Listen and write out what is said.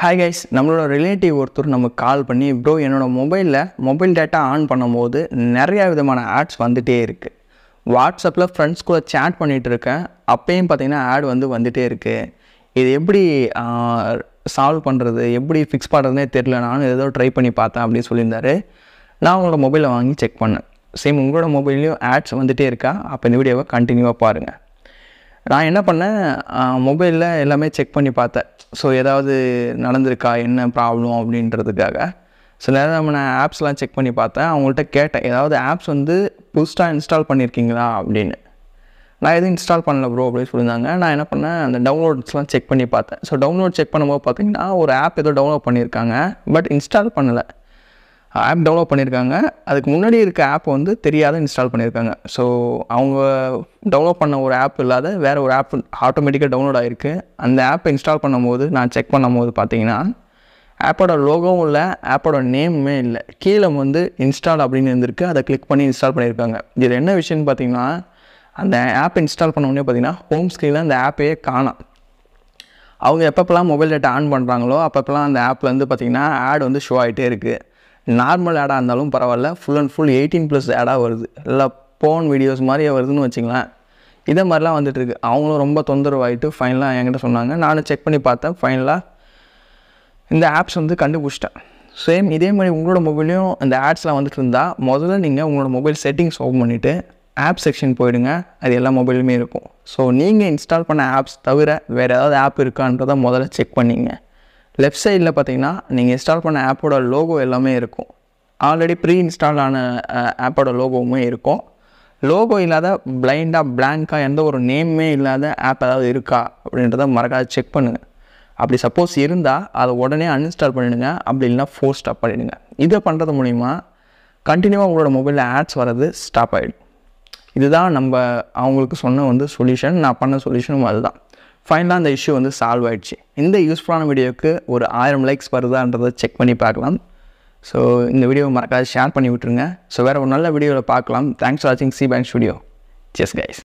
hi guys நம்மளோட relative ஒருத்தர் நமக்கு கால் பண்ணி ப்ரோ என்னோட மொபைலில் மொபைல் டேட்டா ஆன் பண்ணும்போது நிறையா விதமான ஆட்ஸ் வந்துகிட்டே இருக்குது வாட்ஸ்அப்பில் ஃப்ரெண்ட்ஸ் கூட சேட் பண்ணிகிட்டு இருக்கேன் அப்பயும் பார்த்தீங்கன்னா ஆட் வந்து வந்துகிட்டே இருக்குது இது எப்படி சால்வ் பண்ணுறது எப்படி ஃபிக்ஸ் பண்ணுறதுனே தெரில நானும் ஏதோ ட்ரை பண்ணி பார்த்தேன் அப்படின்னு சொல்லியிருந்தாரு நான் உங்களோட மொபைலை வாங்கி செக் பண்ணேன் சேம் உங்களோட மொபைல்லையும் ஆட்ஸ் வந்துகிட்டே இருக்கா அப்போ இந்த வீடியோவை கண்டினியூவாக பாருங்கள் நான் என்ன பண்ணேன் மொபைலில் எல்லாமே செக் பண்ணி பார்த்தேன் ஸோ ஏதாவது நடந்திருக்கா என்ன ப்ராப்ளம் அப்படின்றதுக்காக ஸோ நேரம் நம்ம நான் ஆப்ஸ்லாம் செக் பண்ணி பார்த்தேன் அவங்கள்ட்ட கேட்டேன் ஏதாவது ஆப்ஸ் வந்து புதுசாக இன்ஸ்டால் பண்ணியிருக்கீங்களா அப்படின்னு நான் எதுவும் இன்ஸ்டால் பண்ணல ப்ரோ அப்படின்னு சொல்லியிருந்தாங்க நான் என்ன பண்ணேன் அந்த டவுன்லோட்ஸ்லாம் செக் பண்ணி பார்த்தேன் ஸோ டவுன்லோட் செக் பண்ணும்போது பார்த்தீங்கன்னா ஒரு ஆப் ஏதோ டவுன்லோட் பண்ணியிருக்காங்க பட் இன்ஸ்டால் பண்ணலை ஆப் டவுன்லோட் பண்ணியிருக்காங்க அதுக்கு முன்னாடி இருக்க ஆப் வந்து தெரியாத இன்ஸ்டால் பண்ணியிருக்காங்க ஸோ அவங்க டவுன்லோட் பண்ண ஒரு ஆப் இல்லாத வேறு ஒரு ஆப் ஆட்டோமேட்டிக்காக டவுன்லோட் ஆகிருக்கு அந்த ஆப்பை இன்ஸ்டால் பண்ணும்போது நான் செக் பண்ணும்போது பார்த்தீங்கன்னா ஆப்போட லோகோவும் இல்லை ஆப்போட நேமுமே இல்லை கீழே வந்து இன்ஸ்டால் அப்படின்னு இருந்திருக்கு அதை கிளிக் பண்ணி இன்ஸ்டால் பண்ணியிருக்காங்க இது என்ன விஷயம்னு பார்த்தீங்கன்னா அந்த ஆப் இன்ஸ்டால் பண்ண உடனே பார்த்தீங்கன்னா ஹோம் ஸ்க்ரீனில் அந்த ஆப்பையே காணாம் அவங்க எப்பப்பெல்லாம் மொபைல் டேட்டா ஆன் பண்ணுறாங்களோ அப்பப்பெல்லாம் அந்த ஆப்பில் வந்து பார்த்திங்கன்னா ஆட் வந்து ஷோ ஆகிட்டே இருக்குது நார்மல் ஆடாக இருந்தாலும் பரவாயில்ல full and full eighteen plus ஆடாக வருது இல்லை போன் வீடியோஸ் மாதிரியே வருதுன்னு வச்சுங்களேன் இதே மாதிரிலாம் வந்துட்டுருக்கு அவங்களும் ரொம்ப தொந்தரவாயிட்டு ஃபைனலாக என்கிட்ட சொன்னாங்க நானும் செக் பண்ணி பார்த்தேன் ஃபைனலாக இந்த ஆப்ஸ் வந்து கண்டுபிடிச்சிட்டேன் சேம் இதே மாதிரி உங்களோட மொபைலையும் இந்த ஆட்ஸ்லாம் வந்துட்டு இருந்தால் முதல்ல நீங்கள் உங்களோட மொபைல் செட்டிங்ஸ் ஓப்பன் பண்ணிவிட்டு ஆப் செக்ஷன் போயிடுங்க அது எல்லா மொபைலுமே இருக்கும் ஸோ நீங்கள் இன்ஸ்டால் பண்ண ஆப்ஸ் தவிர வேறு ஏதாவது ஆப் இருக்கான்றதை முதல்ல செக் பண்ணிங்க லெஃப்ட் சைடில் பார்த்தீங்கன்னா நீங்கள் இன்ஸ்டால் பண்ண ஆப்போட லோகோ எல்லாமே இருக்கும் ஆல்ரெடி ப்ரீ இன்ஸ்டால் ஆன ஆப்போட லோகோவுமே இருக்கும் லோகோ இல்லாத பிளைண்டாக பிளாங்காக எந்த ஒரு நேமே இல்லாத ஆப் ஏதாவது இருக்கா அப்படின்றத மறக்காத செக் பண்ணுங்கள் அப்படி சப்போஸ் இருந்தால் அதை உடனே அன்இன்ஸ்டால் பண்ணிவிடுங்க அப்படி இல்லைனா ஃபோர் ஸ்டாப் பண்ணிவிடுங்க இதை பண்ணுறது மூலிமா கண்டினியூவாக உங்களோட மொபைலில் ஆட்ஸ் வர்றது ஸ்டாப் ஆகிடும் இதுதான் நம்ம அவங்களுக்கு சொன்ன வந்து சொல்யூஷன் நான் பண்ண சொல்யூஷனும் அதுதான் ஃபைனலாக அந்த இஷ்யூ வந்து சால்வ் ஆகிடுச்சு இந்த யூஸ்ஃபுல்லான வீடியோவுக்கு ஒரு ஆயிரம் லைக்ஸ் வருதான்றதை செக் பண்ணி பார்க்கலாம் ஸோ இந்த வீடியோவை மறக்காது ஷேர் பண்ணி விட்டுருங்க ஸோ வேறு ஒரு நல்ல வீடியோவில் பார்க்கலாம் தேங்க்ஸ் ஃபார் வாட்சிங் சி பேங்க் ஸ்டுடியோ செஸ் கைஸ்